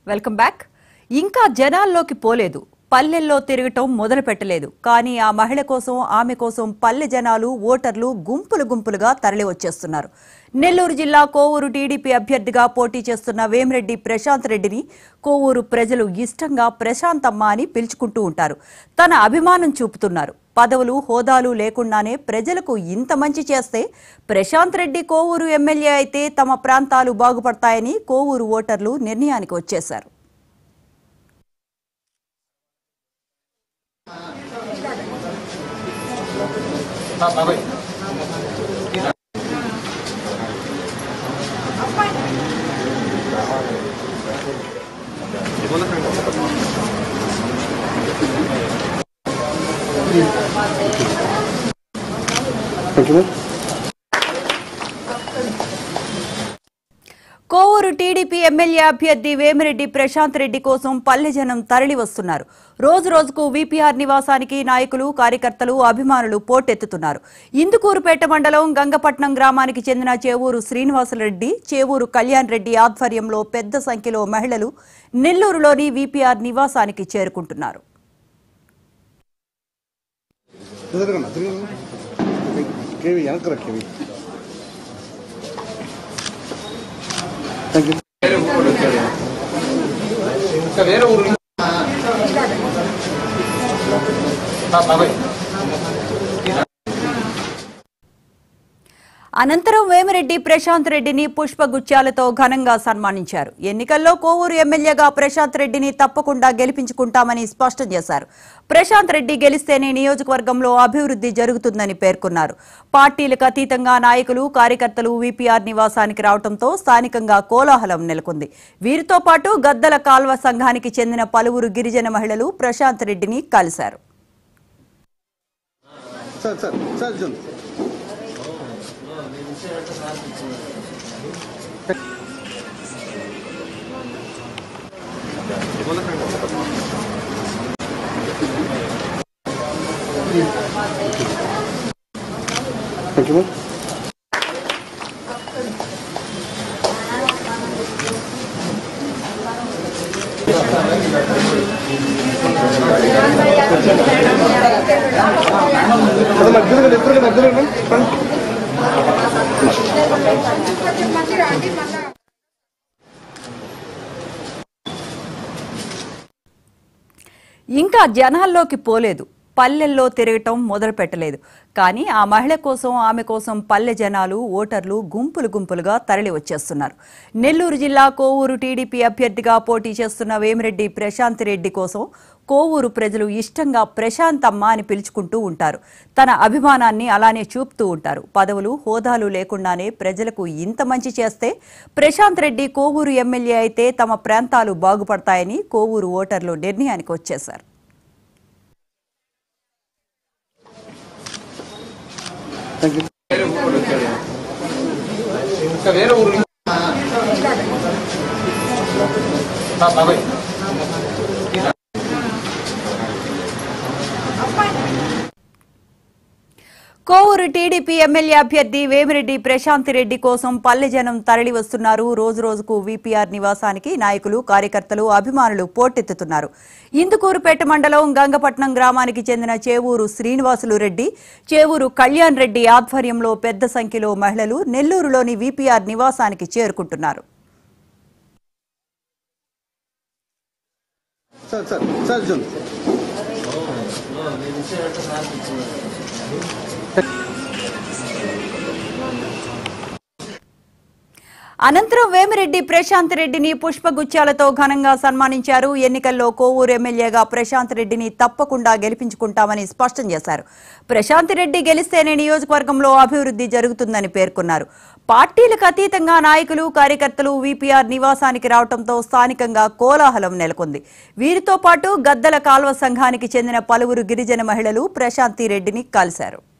welcome back ఇంకా జనాల్లోకి పోలేదు పల్లెల్లో తిరగటం మొదలు పెట్టలేదు కానీ ఆ మహిళ కోసం ఆమె కోసం పల్లె జనాలు ఓటర్లు గుంపులు గుంపులుగా తరలి వచ్చేస్తున్నారు నెల్లూరు జిల్లా కోవూరు టీడీపీ అభ్యర్థిగా పోటీ చేస్తున్న వేమిరెడ్డి ప్రశాంత్ రెడ్డిని కోవూరు ప్రజలు ఇష్టంగా ప్రశాంతమ్మ అని పిలుచుకుంటూ ఉంటారు తన అభిమానం చూపుతున్నారు పదవులు హోదాలు లేకుండానే ప్రజలకు ఇంత మంచి చేస్తే ప్రశాంత్ రెడ్డి కోవూరు ఎమ్మెల్యే అయితే తమ ప్రాంతాలు బాగుపడతాయని కోవూరు ఓటర్లు నిర్ణయానికి వచ్చేశారు కోవూరు టీడీపీ ఎమ్మెల్యే అభ్యర్థి వేమిరెడ్డి ప్రశాంత్ రెడ్డి కోసం పల్లె జనం తరలి వస్తున్నారు రోజు రోజుకు వీపీఆర్ నివాసానికి నాయకులు కార్యకర్తలు అభిమానులు పోటెత్తుతున్నారు ఇందుకూరుపేట మండలం గంగపట్నం గ్రామానికి చెందిన చేవూరు శ్రీనివాసరెడ్డి చేవూరు కళ్యాణ్ రెడ్డి ఆధ్వర్యంలో పెద్ద సంఖ్యలో మహిళలు నెల్లూరులోని వీపీఆర్ నివాసానికి చేరుకుంటున్నారు తిరగన్నా తిరగన్నా కేవి వెనకరా కేవి థ్యాంక్ యూ అనంతరం వేమిరెడ్డి ప్రశాంత్ రెడ్డిని పుష్పగుచ్చాలతో ఘనంగా సన్మానించారు ఎన్నికల్లో కోవూరు ఎమ్మెల్యేగా ప్రశాంత్ రెడ్డిని తప్పకుండా గెలిపించుకుంటామని స్పష్టం చేశారు ప్రశాంత్ రెడ్డి గెలిస్తేనే నియోజకవర్గంలో అభివృద్ధి జరుగుతుందని పేర్కొన్నారు పార్టీలకు అతీతంగా నాయకులు కార్యకర్తలు వీపీఆర్ నివాసానికి రావడంతో స్థానికంగా కోలాహలం నెలకొంది వీరితో పాటు గద్దల కాల్వ సంఘానికి చెందిన పలువురు గిరిజన మహిళలు ప్రశాంత్ రెడ్డిని కలిశారు సార్ సార్ సార్ జన్ థ్యాంక్ యూ అది మధ్యలో ఎప్పుడు మధ్యలో ఫ్రంట్ ఇంకా జనాల్లోకి పోలేదు పల్లెల్లో తిరగటం మొదలు పెట్టలేదు కానీ ఆ మహిళ కోసం ఆమె కోసం పల్లె జనాలు ఓటర్లు గుంపులు గుంపులుగా తరలి వచ్చేస్తున్నారు నెల్లూరు జిల్లా కోవూరు టీడీపీ అభ్యర్థిగా పోటీ చేస్తున్న వేమిరెడ్డి ప్రశాంత్ రెడ్డి కోసం కోవూరు ప్రజలు ఇష్టంగా ప్రశాంతమ్మ అని పిలుచుకుంటూ ఉంటారు తన అభిమానాన్ని అలానే చూపుతూ ఉంటారు పదవులు హోదాలు లేకుండానే ప్రజలకు ఇంత మంచి చేస్తే ప్రశాంత్ రెడ్డి కోవూరు ఎమ్మెల్యే అయితే తమ ప్రాంతాలు బాగుపడతాయని కోవూరు ఓటర్లు నిర్ణయానికి వచ్చేశారు thank you Kovur TDP MLA అభ్యర్థి వేమిరెడ్డి ప్రశాంత్ రెడ్డి కోసం పల్లె జనం తరలి వస్తున్నారు రోజు రోజుకు వీపీఆర్ నివాసానికి నాయకులు కార్యకర్తలు అభిమానులు పోటెత్తుతున్నారు ఇందుకూరుపేట మండలం గంగపట్నం గ్రామానికి చెందిన చేవూరు శ్రీనివాసులు రెడ్డి చేవూరు కళ్యాణ్ రెడ్డి ఆధ్వర్యంలో పెద్ద సంఖ్యలో మహిళలు నెల్లూరులోని వీపీఆర్ నివాసానికి చేరుకుంటున్నారు సార్ సార్ సార్ జన్ అనంతరం వేమిరెడ్డి ప్రశాంత్ రెడ్డిని పుష్పగుచ్చాలతో ఘనంగా సన్మానించారు ఎన్నికల్లో కోవూరు ఎమ్మెల్యేగా ప్రశాంత్ రెడ్డిని తప్పకుండా గెలిపించుకుంటామని స్పష్టం చేశారు ప్రశాంత్ రెడ్డి గెలిస్తేనే నియోజకవర్గంలో అభివృద్ధి జరుగుతుందని పేర్కొన్నారు పార్టీలకు అతీతంగా నాయకులు కార్యకర్తలు వీపీఆర్ నివాసానికి రావడంతో స్థానికంగా కోలాహలం నెలకొంది వీరితో పాటు గద్దల కాల్వ సంఘానికి చెందిన పలువురు గిరిజన మహిళలు ప్రశాంతి రెడ్డిని కలిశారు